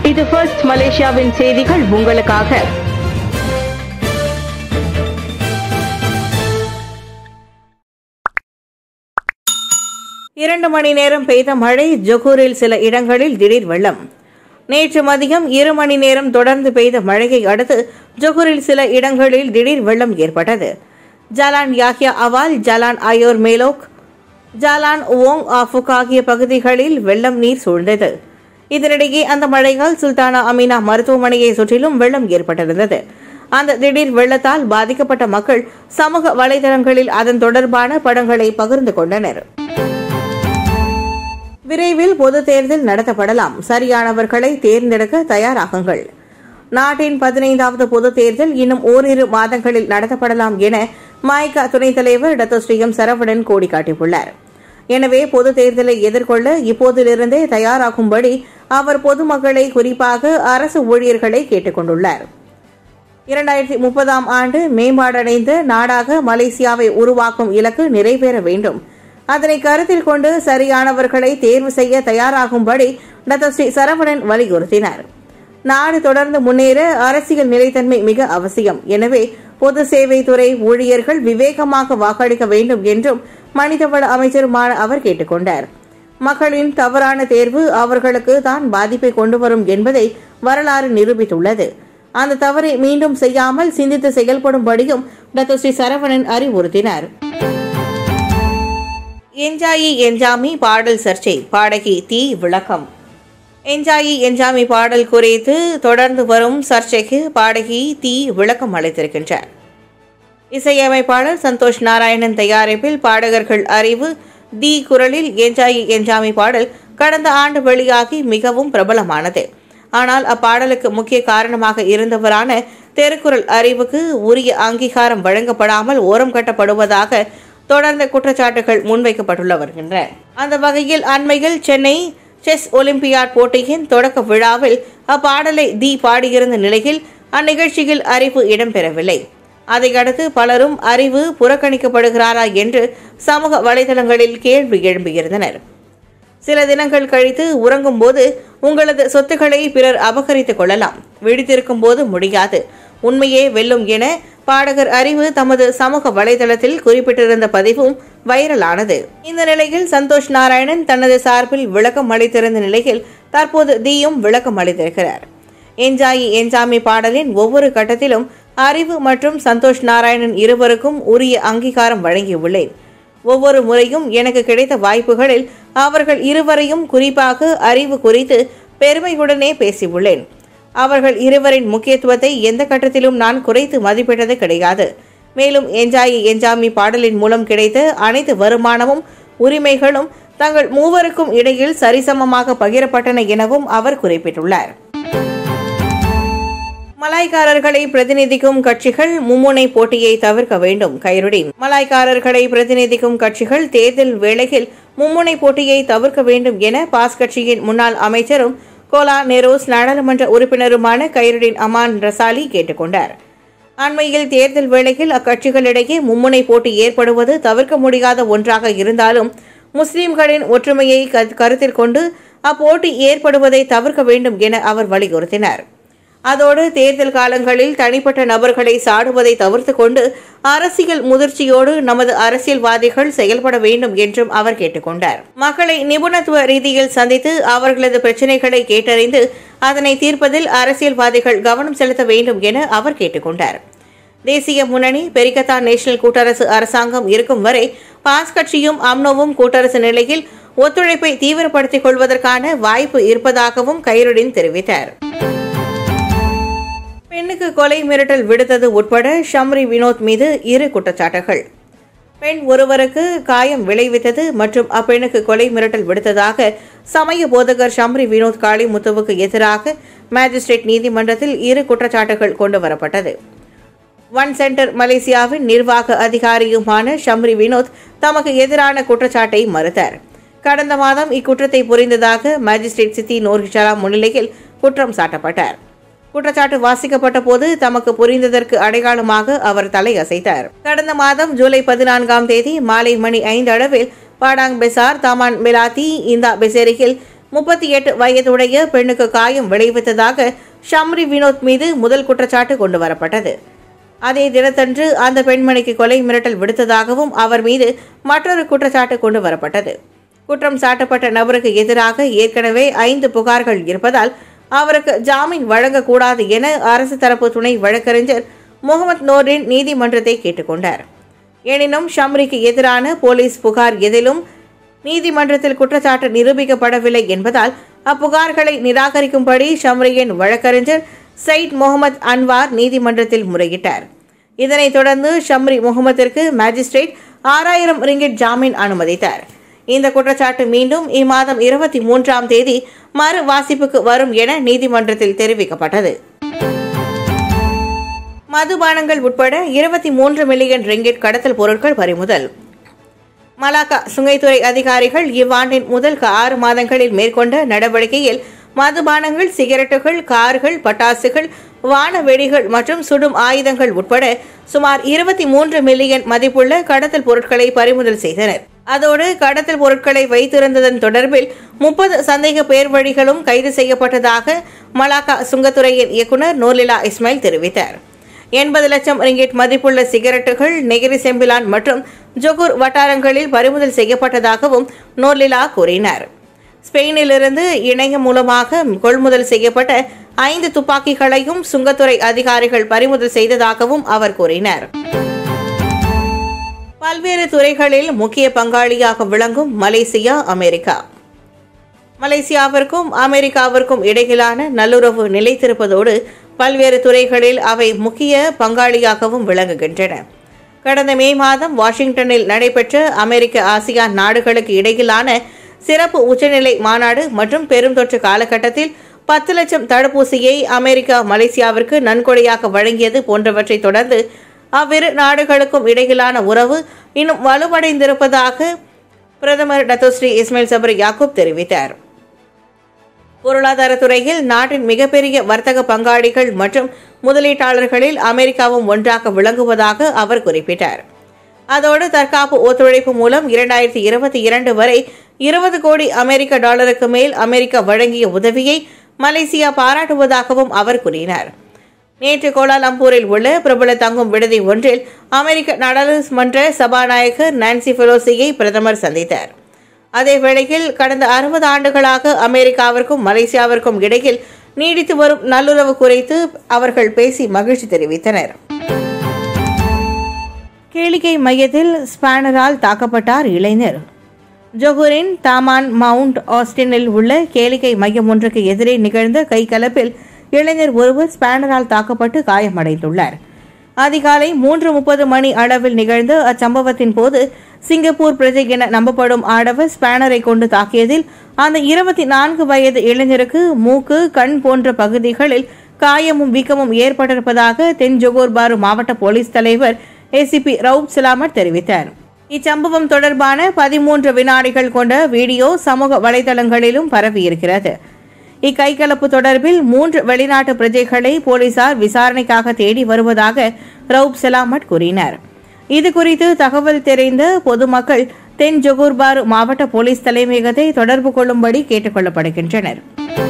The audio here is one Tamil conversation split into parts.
இது ஃபர்ஸ்ட் மலேசியாவின் செய்திகள் உங்களுக்காக இரண்டு மணி நேரம் பெய்த மழை ஜொகூரில் சில இடங்களில் திடீர் வெள்ளம் நேற்று மதியம் இரு மணி நேரம் தொடர்ந்து பெய்த மழையை அடுத்து ஜொகூரில் சில இடங்களில் திடீர் வெள்ளம் ஏற்பட்டது Jalan Yahya Awal Jalan Ayer Molek Jalan Wong Ah Fook ஆகிய பகுதிகளில் வெள்ளம் நீர் சூழ்ந்தது இதனிடையே அந்த மழையால் சுல்தானா அமீனா மருத்துவமனையை சுற்றிலும் வெள்ளம் ஏற்பட்டிருந்தது அந்த திடீர் வெள்ளத்தால் பாதிக்கப்பட்ட மக்கள் சமூக வலைதளங்களில் அதன் தொடர்பான படங்களை பகிர்ந்து கொண்டனர் விரைவில் பொது தேர்தல் நடத்தப்படலாம் சரியானவர்களை தேர்ந்தெடுக்க தயாராகுங்கள் நாட்டின் பதினைந்தாவது பொது தேர்தல் இன்னும் ஓரிரு மாதங்களில் நடத்தப்படலாம் என மாய்கா துணைத் தலைவர் டாக்டர் ஸ்ரீ எம் சரவணன் கோடி காட்டியுள்ளார் எனவே பொது தேர்தலை எதிர்கொள்ள இப்போதிலிருந்தே தயாராகும்படி அவர் பொதுமக்களை குறிப்பாக அரசு ஊழியர்களை கேட்டுக் கொண்டுள்ளார் இரண்டாயிரத்தி முப்பதாம் ஆண்டு மேம்பாடடைந்த நாடாக மலேசியாவை உருவாக்கும் இலக்கு நிறைவேற வேண்டும் அதனை கருத்தில் கொண்டு சரியானவர்களை தேர்வு செய்ய தயாராகும்படி டாக்டர் ஸ்ரீ சரவணன் வலியுறுத்தினார் நாடு தொடர்ந்து முன்னேற அரசியல் நிலைத்தன்மை மிக அவசியம் எனவே பொது சேவை துறை ஊழியர்கள் விவேகமாக வாக்களிக்க வேண்டும் என்றும் மனிதவள அமைச்சருமான அவர் கேட்டுக்கொண்டார் மக்களின் தவறான தேர்வு அவர்களுக்கு தான் பாதிப்பை கொண்டு வரும் என்பதை வரலாறு நிரூபித்துள்ளது அந்த தவறை மீண்டும் செய்யாமல் சிந்தித்து செயல்படும்படியும் டாக்டர் ஸ்ரீ சரவணன் அறிவுறுத்தினார் என்ஜாயி என்ஜாமி பாடல் சர்ச்சை பாடகி தீ விளக்கம் என்ஜாயி என்ஜாமி பாடல் குறித்து தொடர்ந்து வரும் சர்ச்சைக்கு பாடகி தீ விளக்கம் அளித்திருக்கின்றார் இசையமைப்பாளர் சந்தோஷ் நாராயணன் தயாரிப்பில் பாடகர்கள் அறிவு தி குரலில் என்ஜாயி என்ஜாமி பாடல் கடந்த ஆண்டு வெளியாகி மிகவும் பிரபலமானது ஆனால் அப்பாடலுக்கு முக்கிய காரணமாக இருந்தவரான தெருக்குறள் அறிவுக்கு உரிய அங்கீகாரம் வழங்கப்படாமல் ஓரம் கட்டப்படுவதாக தொடர்ந்த குற்றச்சாட்டுகள் முன்வைக்கப்பட்டுள்ள வருகின்றன அந்த வகையில் அண்மையில் சென்னை செஸ் ஒலிம்பியாட் போட்டியின் தொடக்க விழாவில் அப்பாடலை தி பாடியிருந்த நிலையில் அந்நிகழ்ச்சியில் அறிவு இடம்பெறவில்லை அதையடுத்து பலரும் அறிவு புறக்கணிக்கப்படுகிறாரா என்று சமூக வலைதளங்களில் கேள்வி எழுப்பியிருந்தனர் சில தினங்கள் கழித்து உறங்கும் போது உங்களது சொத்துக்களை பிறர் அபகரித்துக் கொள்ளலாம் விழித்திருக்கும் போது முடியாது உண்மையே வெல்லும் என பாடகர் அறிவு தமது சமூக வலைதளத்தில் குறிப்பிட்டிருந்த பதிவும் வைரலானது இந்த நிலையில் சந்தோஷ் நாராயணன் தனது சார்பில் விளக்கம் அளித்திருந்த நிலையில் தற்போது தீயும் விளக்கம் அளித்திருக்கிறார் என்ஜாயி என்ஜாமி பாடலின் ஒவ்வொரு கட்டத்திலும் அறிவு மற்றும் சந்தோஷ் நாராயணன் இருவருக்கும் உரிய அங்கீகாரம் வழங்கியுள்ளேன் ஒவ்வொரு முறையும் எனக்கு கிடைத்த வாய்ப்புகளில் அவர்கள் இருவரையும் குறிப்பாக அறிவு குறித்து பெருமையுடனே பேசியுள்ளேன் அவர்கள் இருவரின் முக்கியத்துவத்தை எந்த கட்டத்திலும் நான் குறைத்து மதிப்பிட்டது கிடையாது மேலும் என்ஜாயி என்ஜாமி பாடலின் மூலம் கிடைத்த அனைத்து வருமானமும் உரிமைகளும் தங்கள் மூவருக்கும் இடையில் சரிசமமாக பகிரப்பட்டன எனவும் அவர் குறிப்பிட்டுள்ளார் மலாய்க்காரர்களை பிரதிநிதிக்கும் கட்சிகள் மும்முனை போட்டியை தவிர்க்க வேண்டும் கைருடின் மலாய்க்காரர்களை பிரதிநிதிக்கும் கட்சிகள் தேர்தல் வேளையில் மும்முனை போட்டியை தவிர்க்க வேண்டும் என பாஸ் கட்சியின் முன்னாள் அமைச்சரும் கோலா நெரோஸ் நாடாளுமன்ற உறுப்பினருமான கைருடின் அமான் ரசாலி கேட்டுக்கொண்டார் அண்மையில் தேர்தல் வேளையில் அக்கட்சிகளிடையே மும்முனை போட்டி ஏற்படுவது தவிர்க்க முடியாத ஒன்றாக இருந்தாலும் முஸ்லிம்களின் ஒற்றுமையை கருத்தில் கொண்டு அப்போட்டி ஏற்படுவதை தவிர்க்க வேண்டும் என அவர் வலியுறுத்தினார் அதோடு தேர்தல் காலங்களில் தனிப்பட்ட நபர்களை சாடுவதை தவிர்த்து கொண்டு அரசியல் முதிர்ச்சியோடு நமது அரசியல்வாதிகள் செயல்பட வேண்டும் என்றும் அவர் கேட்டுக்கொண்டார் மக்களை நிபுணத்துவ ரீதியில் சந்தித்து அவர்களது பிரச்சினைகளை கேட்டறிந்து அதனை தீர்ப்பதில் அரசியல்வாதிகள் கவனம் செலுத்த வேண்டும் என அவர் கேட்டுக்கொண்டார் தேசிய முன்னணி பெரிகத்தா நேஷனல் கூட்டரசு அரசாங்கம் இருக்கும் வரை பாஸ் கட்சியும் அம்னோவும் கூட்டரசு நிலையில் ஒத்துழைப்பை தீவிரப்படுத்திக் கொள்வதற்கான வாய்ப்பு இருப்பதாகவும் கைருடின் தெரிவித்தார் பெண்ணுக்கு கொலை மிரட்டல் விடுத்தது உட்பட ஷம்ரி வினோத் மீது இரு குற்றச்சாட்டுகள் பெண் ஒருவருக்கு காயம் விளைவித்தது மற்றும் அப்பெண்ணுக்கு கொலை மிரட்டல் விடுத்ததாக சமய போதகர் ஷம்ரி வினோத் காளிமுத்துவுக்கு எதிராக மேஜிஸ்ட்ரேட் நீதிமன்றத்தில் இரு குற்றச்சாட்டுகள் கொண்டு வரப்பட்டது ஒன் சென்டர் மலேசியாவின் நிர்வாக அதிகாரியுமான ஷம்ரி வினோத் தமக்கு எதிரான குற்றச்சாட்டை மறுத்தார் கடந்த மாதம் இக்குற்றத்தை புரிந்ததாக மேஜிஸ்ட்ரேட் சித்தி நோர்ஹிஷாலா முன்னிலையில் குற்றம் சாட்டப்பட்டார் குற்றச்சாட்டு வாசிக்கப்பட்ட போது தமக்கு புரிந்ததற்கு அடையாளமாக அவர் தலை அசைத்தார் கடந்த மாதம் ஜூலை பதினான்காம் தேதி மாலை மணி ஐந்து அளவில் பாடாங் பெசார் தாமான் மெலாத்தி இந்தா பெசேரியில் முப்பத்தி எட்டு வயதுடைய பெண்ணுக்கு காயம் விளைவித்ததாக ஷம்ரி வினோத் மீது முதல் குற்றச்சாட்டு கொண்டு வரப்பட்டது அதே தினத்தன்று அந்த பெண்மணிக்கு கொலை மிரட்டல் விடுத்ததாகவும் அவர் மீது மற்றொரு குற்றச்சாட்டு கொண்டு வரப்பட்டது குற்றம் சாட்டப்பட்ட நபருக்கு எதிராக ஏற்கனவே ஐந்து புகார்கள் இருப்பதால் அவருக்கு ஜாமீன் வழங்கக்கூடாது என அரசு தரப்பு துணை வழக்கறிஞர் முகமது நோரின் நீதிமன்றத்தை கேட்டுக்கொண்டார் எனினும் ஷம்ரிக்கு எதிரான போலீஸ் புகார் எதிலும் நீதிமன்றத்தில் குற்றச்சாட்டு நிரூபிக்கப்படவில்லை என்பதால் அப்புகார்களை நிராகரிக்கும்படி ஷம்ரியின் வழக்கறிஞர் சயிட் முகமது அன்வார் நீதிமன்றத்தில் முறையிட்டார் இதனைத் தொடர்ந்து ஷம்ரி முகமதிற்கு மேஜிஸ்ட்ரேட் ஆறாயிரம் ரிங்கிட் ஜாமீன் அனுமதித்தார் இந்த குற்றச்சாட்டு மீண்டும் இம்மாதம் இருபத்தி மூன்றாம் தேதி மறு வாசிப்புக்கு வரும் என நீதிமன்றத்தில் தெரிவிக்கப்பட்டது மதுபானங்கள் உட்பட இருபத்தி மூன்று மில்லியன் ரிங்கிட் கடத்தல் பொருட்கள் பறிமுதல் மலாக்கா சுங்கைத்துறை அதிகாரிகள் இவ்வாண்டின் முதல் ஆறு மாதங்களில் மேற்கொண்ட நடவடிக்கையில் மதுபானங்கள் சிகரெட்டுகள் கார்கள் பட்டாசுகள் வான வெடிகள் மற்றும் சுடும் ஆயுதங்கள் உட்பட சுமார் இருபத்தி மூன்று மில்லியன் மதிப்புள்ள கடத்தல் பொருட்களை பறிமுதல் செய்தனர் அதோடு கடத்தல் பொருட்களை வைத்திருந்ததன் தொடர்பில் முப்பது சந்தேக பேர் வழிகளும் கைது செய்யப்பட்டதாக மலாக்கா சுங்கத்துறையின் இயக்குநர் நூர்லிலா இஸ்மாயில் தெரிவித்தார் எண்பது லட்சம் ரிங்கெட் மதிப்புள்ள சிகரெட்டுகள் நெகிரி செம்பிலான் மற்றும் ஜொகூர் வட்டாரங்களில் பறிமுதல் செய்யப்பட்டதாகவும் நோர்லிலா கூறினார் ஸ்பெயினிலிருந்து இணையம் மூலமாக கொள்முதல் செய்யப்பட்ட ஐந்து துப்பாக்கிகளையும் சுங்கத்துறை அதிகாரிகள் பறிமுதல் செய்ததாகவும் அவர் கூறினார் பல்வேறு துறைகளில் முக்கிய பங்காளியாக விளங்கும் மலேசியா அமெரிக்கா மலேசியாவிற்கும் அமெரிக்காவிற்கும் இடையிலான நல்லுறவு நிலைத்திருப்பதோடு பல்வேறு துறைகளில் அவை முக்கிய பங்காளியாகவும் விளங்குகின்றன கடந்த மே மாதம் வாஷிங்டனில் நடைபெற்ற அமெரிக்க ஆசியான் நாடுகளுக்கு இடையிலான சிறப்பு உச்சநிலை மாநாடு மற்றும் பெருந்தொற்று காலகட்டத்தில் பத்து லட்சம் தடுப்பூசியை அமெரிக்கா மலேசியாவிற்கு நன்கொடையாக வழங்கியது போன்றவற்றை தொடர்ந்து அவ்விரு நாடுகளுக்கும் இடையிலான உறவு இன்னும் வலுவடைந்திருப்பதாக பிரதமர் டத்தோஸ்ரீ இஸ்மாயில் சபரி யாக்கூப் தெரிவித்தார் பொருளாதாரத் துறையில் நாட்டின் மிகப்பெரிய வர்த்தக பங்காளிகள் மற்றும் முதலீட்டாளர்களில் அமெரிக்காவும் ஒன்றாக விளங்குவதாக அவர் குறிப்பிட்டார் அதோடு தற்காப்பு ஒத்துழைப்பு மூலம் இரண்டாயிரத்தி இருபத்தி இரண்டு வரை இருபது கோடி அமெரிக்க டாலருக்கு மேல் அமெரிக்கா வழங்கிய உதவியை மலேசியா பாராட்டுவதாகவும் அவர் கூறினார் நேற்று கோலாலம்பூரில் உள்ள பிரபல தங்கும் விடுதி ஒன்றில் அமெரிக்க நாடாளுமன்ற சபாநாயகர் நான்சி பெலோசியை பிரதமர் சந்தித்தார் அதே வேளையில் கடந்த அறுபது ஆண்டுகளாக அமெரிக்காவிற்கும் மலேசியாவிற்கும் இடையில் நீடித்து வரும் நல்லுறவு குறித்து அவர்கள் பேசி மகிழ்ச்சி தெரிவித்தனர் கேளிக்கை மையத்தில் ஸ்பானரால் தாக்கப்பட்டார் இளைஞர் ஜொஹூரின் தாமான் மவுண்ட் ஆஸ்டினில் உள்ள கேளிக்கை மையம் ஒன்றுக்கு எதிரே நிகழ்ந்த கைகலப்பில் இளைஞர் ஒருவர் ஸ்பானரால் தாக்கப்பட்டு காயமடைந்துள்ளார் அதிகாலை மூன்று முப்பது மணி அளவில் நிகழ்ந்த அச்சம்பவத்தின் போது சிங்கப்பூர் பிரஜை என நம்பப்படும் ஆடவர் ஸ்பேனரை கொண்டு தாக்கியதில் அந்த இருபத்தி நான்கு வயது இளைஞருக்கு மூக்கு கண் போன்ற பகுதிகளில் காயமும் வீக்கமும் ஏற்பட்டிருப்பதாக தென் ஜொகோர் பாரு மாவட்ட போலீஸ் தலைவர் ஏசிபி ரவுப் சலாமட் தெரிவித்தார் இச்சம்பவம் தொடர்பான பதிமூன்று வினாடிகள் கொண்ட வீடியோ சமூக வலைதளங்களிலும் பரவியிருக்கிறது இக்கைகலப்பு தொடர்பில் மூன்று வெளிநாட்டு பிரஜைகளை போலீசார் விசாரணைக்காக தேடி வருவதாக ரவுப் சலாமட் கூறினார் இதுகுறித்து தகவல் தெரிந்த பொதுமக்கள் தென் ஜொகூர்பார் மாவட்ட போலீஸ் தலைமையகத்தை தொடர்பு கொள்ளும்படி கேட்டுக் கொள்ளப்படுகின்றனர்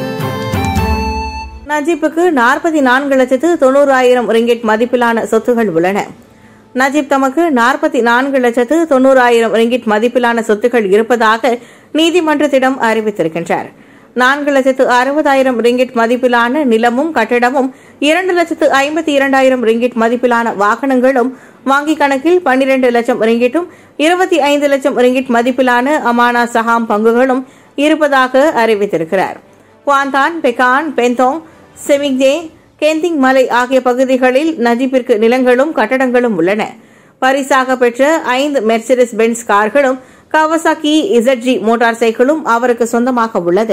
நஜீப்புக்கு நாற்பத்தி நான்கு லட்சத்து தொண்ணூறாயிரம் ரிங்கெட் மதிப்பிலான சொத்துகள் உள்ளன நஜீப் தமக்கு நாற்பத்தி நான்கு லட்சத்து தொண்ணூறாயிரம் ரிங்கிட் மதிப்பிலான சொத்துக்கள் இருப்பதாக நீதிமன்றத்திடம் அறிவித்திருக்கின்றார் நான்கு லட்சத்து அறுபதாயிரம் ரிங்கிட் மதிப்பிலான நிலமும் கட்டிடமும் இரண்டு லட்சத்து ஐம்பத்தி இரண்டாயிரம் ரிங்கிட் மதிப்பிலான வாகனங்களும் வங்கிக் கணக்கில் பன்னிரண்டு லட்சம் ரிங்கிட்டும் இருபத்தி ஐந்து லட்சம் ரிங்கிட் மதிப்பிலான அமானா சஹாம் பங்குகளும் இருப்பதாக அறிவித்திருக்கிறார் குவாந்தான் பெகான் பெந்தோங் செமிக்தே கெந்திங் மலை ஆகிய பகுதிகளில் நஜீப்பிற்கு நிலங்களும் கட்டடங்களும் உள்ளன பரிசாக பெற்ற ஐந்து மெர்சிடிஸ் பென்ஸ் கார்களும் கவசாக்கி இசட்ஜி மோட்டார் சைக்கிளும் அவருக்கு சொந்தமாக உள்ளது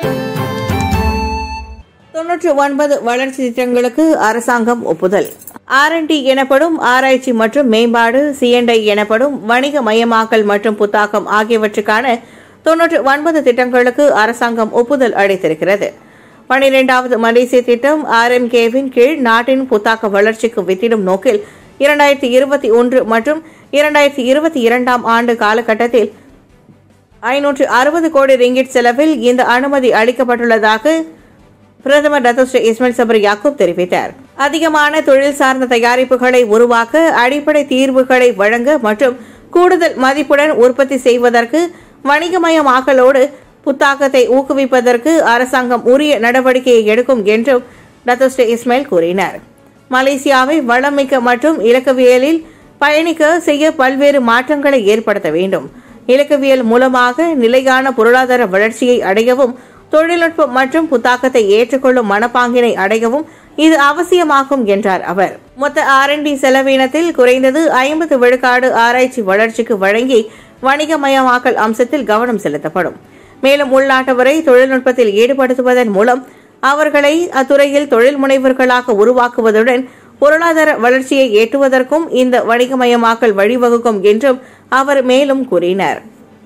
தொன்னூற்று ஒன்பது வளர்ச்சி திட்டங்களுக்கு அரசாங்கம் ஒப்புதல் ஆர்என்டி எனப்படும் ஆராய்ச்சி மற்றும் மேம்பாடு சிஎன்ஐ எனப்படும் வணிக மயமாக்கல் மற்றும் புத்தாக்கம் ஆகியவற்றுக்கான தொன்னூற்று ஒன்பது திட்டங்களுக்கு அரசாங்கம் ஒப்புதல் அளித்திருக்கிறது பனிரெண்டாவது மலேசிய திட்டம் ஆர்என்கேவின் கீழ் நாட்டின் புத்தாக்க வளர்ச்சிக்கு வித்திடும் நோக்கில் இரண்டாயிரத்தி இருபத்தி ஒன்று மற்றும் இரண்டாயிரத்தி இருபத்தி இரண்டாம் ஆண்டு காலகட்டத்தில் ஐநூற்று அறுபது கோடி ரிங்கிட் செலவில் இந்த அனுமதி அளிக்கப்பட்டுள்ளதாக பிரதமர் டத்தோஸ்ரீ இஸ்மாயில் சபரி யாக்கூப் தெரிவித்தார் அதிகமான தொழில் சார்ந்த தயாரிப்புகளை உருவாக்க அடிப்படை தீர்வுகளை வழங்க மற்றும் கூடுதல் மதிப்புடன் உற்பத்தி செய்வதற்கு வணிகமயமாக்கலோடு புத்தாக்கத்தை ஊக்குவிப்பதற்கு அரசாங்கம் உரிய நடவடிக்கையை எடுக்கும் என்றும் டத்தோஸ்ரீ இஸ்மாயில் கூறினார் மலேசியாவை வளமிக்க மற்றும் இலக்கவியலில் பயணிக்க செய்ய பல்வேறு மாற்றங்களை ஏற்படுத்த வேண்டும் இலக்கவியல் மூலமாக நிலையான பொருளாதார வளர்ச்சியை அடையவும் தொழில்நுட்பம் மற்றும் புத்தாக்கத்தை ஏற்றுக்கொள்ளும் மனப்பாங்கினை அடையவும் இது அவசியமாகும் என்றார் அவர் மொத்த ஆர்என்டி செலவினத்தில் குறைந்தது ஐம்பது விழுக்காடு ஆராய்ச்சி வளர்ச்சிக்கு வழங்கி வணிகமயமாக்கல் அம்சத்தில் கவனம் செலுத்தப்படும் மேலும் உள்நாட்டவரை தொழில்நுட்பத்தில் ஈடுபடுத்துவதன் மூலம் அவர்களை அத்துறையில் தொழில் முனைவர்களாக உருவாக்குவதுடன் பொருளாதார வளர்ச்சியை ஏற்றுவதற்கும் இந்த வணிகமயமாக்கல் வழிவகுக்கும் என்றும் அவர் மேலும் கூறினார்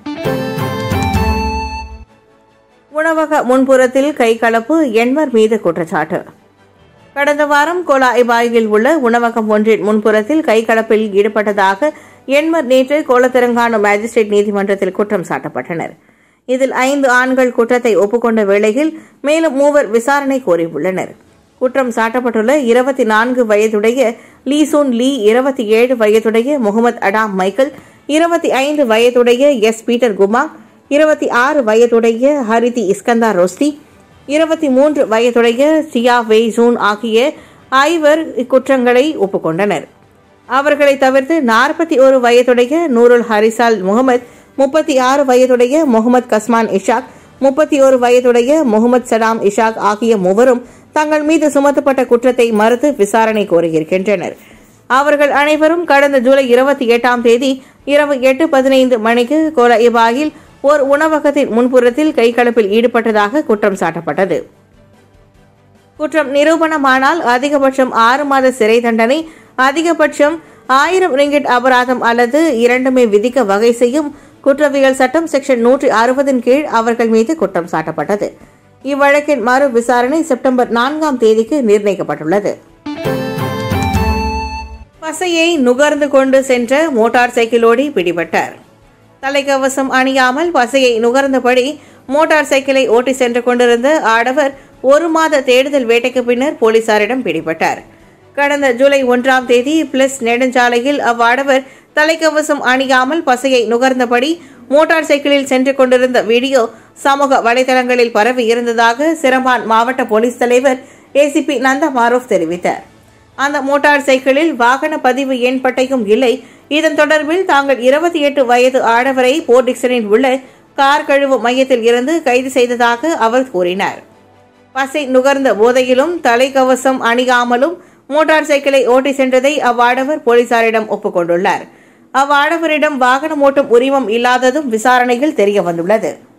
உணவக முன்புறத்தில் கைகலப்பு எண்மர் மீது குற்றச்சாட்டு கடந்த வாரம் கோலாய்பாயில் உள்ள உணவகம் ஒன்றின் முன்புறத்தில் கைகலப்பில் ஈடுபட்டதாக எண்மர் நேற்று கோலத்திரங்கானு மேஜிஸ்ட்ரேட் நீதிமன்றத்தில் குற்றம் சாட்டப்பட்டனர் இதில் ஐந்து ஆண்கள் குற்றத்தை ஒப்புக்கொண்ட வேளையில் மேலும் மூவர் விசாரணை கோரியுள்ளனர் குற்றம் சாட்டப்பட்டுள்ள இருபத்தி நான்கு வயதுடைய லீசோன் லீ இருபத்தி ஏழு வயதுடைய முகமது அடாம் மைக்கேல் இருபத்தி ஐந்து வயதுடைய எஸ் பீட்டர் குமா இருபத்தி ஆறு வயதுடைய ஹரிதி இஸ்கந்தா ரோஸ்தி இருபத்தி மூன்று வயதுடைய சியா வெய்சூன் ஆகிய ஐவர் இக்குற்றங்களை ஒப்புக்கொண்டனர் அவர்களை தவிர்த்து நாற்பத்தி ஒரு வயதுடைய நூருல் ஹரிசால் முகமது முப்பத்தி ஆறு வயதுடைய முகமது கஸ்மான் இஷாக் முப்பத்தி ஒரு வயதுடைய முகமது சலாம் இஷாக் ஆகிய மூவரும் தங்கள் மீது சுமத்தப்பட்ட குற்றத்தை மறுத்து விசாரணை கோரியிருக்கின்றனர் அவர்கள் அனைவரும் கடந்த ஜூலை இருபத்தி எட்டாம் தேதி இரவு எட்டு பதினைந்து மணிக்கு கோலாயிபாயில் ஓர் உணவகத்தின் முன்புறத்தில் கைகலப்பில் ஈடுபட்டதாக குற்றம் சாட்டப்பட்டது குற்றம் நிரூபணமானால் அதிகபட்சம் ஆறு மாத சிறை தண்டனை அதிகபட்சம் ஆயிரம் ரிங்கிட் அபராதம் அல்லது இரண்டுமே விதிக்க வகை செய்யும் குற்றவியல் சட்டம் செக்ஷன் நூற்றி அறுபதின் கீழ் அவர்கள் மீது குற்றம் சாட்டப்பட்டது இவ்வழக்கின் மறு விசாரணை செப்டம்பர் நான்காம் தேதிக்கு நிர்ணயிக்கப்பட்டுள்ளது பசையை நுகர்ந்து கொண்டு சென்ற மோட்டார் சைக்கிளோடி பிடிபட்டார் தலைக்கவசம் அணியாமல் பசையை நுகர்ந்தபடி மோட்டார் சைக்கிளை ஓட்டி சென்று கொண்டிருந்த ஆடவர் ஒரு மாத தேடுதல் வேட்டைக்கு பின்னர் போலீசாரிடம் பிடிபட்டார் கடந்த ஜூலை ஒன்றாம் தேதி பிளஸ் நெடுஞ்சாலையில் அவ்வாடவர் தலைக்கவசம் அணியாமல் பசையை நுகர்ந்தபடி மோட்டார் சைக்கிளில் சென்று கொண்டிருந்த வீடியோ சமூக வலைதளங்களில் பரவி இருந்ததாக சிரம்பான் மாவட்ட போலீஸ் தலைவர் ஏசிபி நந்தா மாரோப் தெரிவித்தார் அந்த மோட்டார் சைக்கிளில் வாகன பதிவு எண் பட்டையும் இல்லை இதன் தொடர்பில் தாங்கள் இருபத்தி எட்டு வயது ஆடவரை போர்ட் டிக்சனில் உள்ள கார் கழுவு மையத்தில் இருந்து கைது செய்ததாக அவர் கூறினார் பசை நுகர்ந்த போதையிலும் தலைக்கவசம் அணியாமலும் மோட்டார் சைக்கிளை ஓட்டி சென்றதை அவ்வாடவர் போலீசாரிடம் ஒப்புக்கொண்டுள்ளார் அவ்வாடவரிடம் வாகனம் ஓட்டும் உரிமம் இல்லாததும் விசாரணையில் தெரிய வந்துள்ளது